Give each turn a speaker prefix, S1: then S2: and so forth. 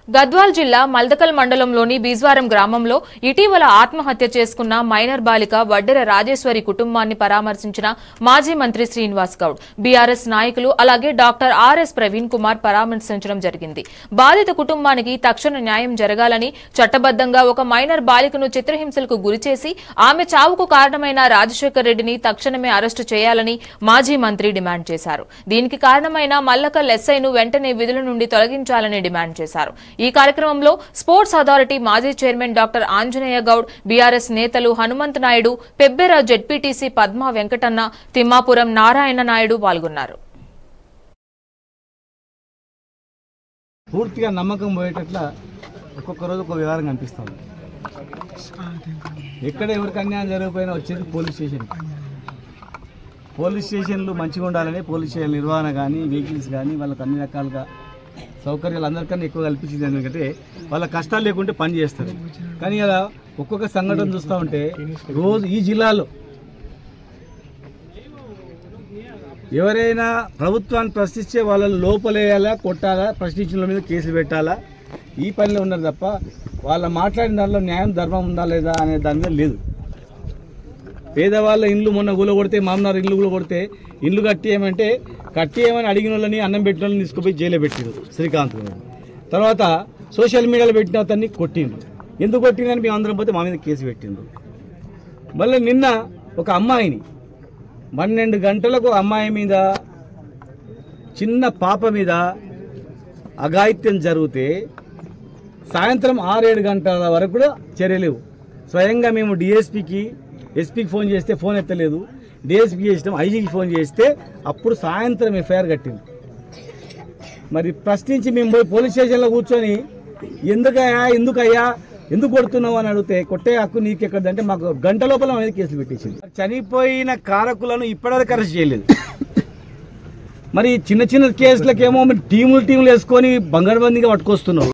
S1: గద్వాల్ జిల్లా మల్దకల్ మండలంలోని బీజ్వారం గ్రామంలో ఇటీవల ఆత్మహత్య చేసుకున్న మైనర్ బాలిక వడ్డెర రాజేశ్వరి కుటుంబాన్ని పరామర్శించిన మాజీ మంత్రి శ్రీనివాస్ గౌడ్ బీఆర్ఎస్ నాయకులు అలాగే డాక్టర్ ఆర్ఎస్ ప్రవీణ్ కుమార్ పరామర్శించడం జరిగింది బాధిత కుటుంబానికి తక్షణ న్యాయం జరగాలని చట్టబద్దంగా ఒక మైనర్ బాలికను చిత్రహింసలకు గురిచేసి ఆమె చావుకు కారణమైన రాజశేఖర్ రెడ్డిని తక్షణమే అరెస్టు చేయాలని మాజీ మంత్రి డిమాండ్ చేశారు దీనికి కారణమైన మల్లకల్ ఎస్ఐను వెంటనే విధుల నుండి తొలగించాలని డిమాండ్ చేశారు ఈ కార్యక్రమంలో స్పోర్ట్స్ అథారిటీ మాజీ chairman doctor Anjaneya Goud BRS నేతలు హనుమంత్ నాయుడు పెబ్బెర జెడ్పీటీసీ పద్మా వెంకటన్న తిమ్మాపురం నారాయణ నాయుడు పాల్గొన్నారు
S2: పూర్తిగా నమ్మకం పోయేటట్ల ఒక్కొక్క రోజు ఒక వివరం కనిపిస్తుంది ఎక్కడ ఎవరికి అన్యాయం జరిగిపోయినా వచ్చేది పోలీస్ స్టేషన్ పోలీస్ స్టేషన్లు మంచిగా ఉండాలని పోలీస్ స్టేషన్ నిర్వహణ కానీ వెహికల్స్ కానీ వాళ్ళకి అన్ని రకాలుగా సౌకర్యాలు అందరికన్నా ఎక్కువ కల్పించింది ఎందుకంటే వాళ్ళ కష్టాలు లేకుంటే పని చేస్తారు కానీ అలా ఒక్కొక్క సంఘటన చూస్తూ ఉంటే రోజు ఈ జిల్లాలో ఎవరైనా ప్రభుత్వాన్ని ప్రశ్నించే వాళ్ళని లోపలేయాలా కొట్టాలా ప్రశ్నించిన వాళ్ళ మీద కేసులు పెట్టాలా ఈ పనిలో ఉన్నారు తప్ప వాళ్ళ మాట్లాడిన దానిలో న్యాయం ధర్మం ఉందా లేదా అనే దాని మీద లేదు పేదవాళ్ళ ఇండ్లు మొన్న గుల కొడితే మామనారు ఇల్లు కూడా కొడితే ఇల్లు కట్టి ఏమంటే కట్టి ఏమని అడిగిన వాళ్ళని అన్నం పెట్టిన వాళ్ళని తీసుకుపోయి జైలు పెట్టిండు శ్రీకాంత్ గారు. తర్వాత సోషల్ మీడియాలో పెట్టిన అతన్ని కొట్టిండు ఎందుకు కొట్టిందని మేము అందరం పోతే మా మీద కేసు పెట్టిండు మళ్ళీ నిన్న ఒక అమ్మాయిని పన్నెండు గంటలకు అమ్మాయి మీద చిన్న పాప మీద అఘాయిత్యం జరిగితే సాయంత్రం ఆరేడు గంటల వరకు కూడా చర్యలేవు స్వయంగా మేము డిఎస్పికి ఎస్పీకి ఫోన్ చేస్తే ఫోన్ ఎత్తలేదు డిఎస్పీకి చేసినాం ఐజీకి ఫోన్ చేస్తే అప్పుడు సాయంత్రం ఎఫ్ఐఆర్ కట్టింది మరి ప్రశ్నించి మేము పోయి పోలీస్ స్టేషన్లో కూర్చొని ఎందుకయ్యా ఎందుకయ్యా ఎందుకు కొడుతున్నావు అని అడిగితే కొట్టే హక్కు నీకెక్కడంటే మాకు గంట లోపల మా మీద కేసులు పెట్టేసింది చనిపోయిన కారకులను ఇప్పటివరకు అరెస్ట్ చేయలేదు మరి చిన్న చిన్న కేసులకేమో మరి టీములు టీములు వేసుకొని బంగారు బందీగా పట్టుకొస్తున్నావు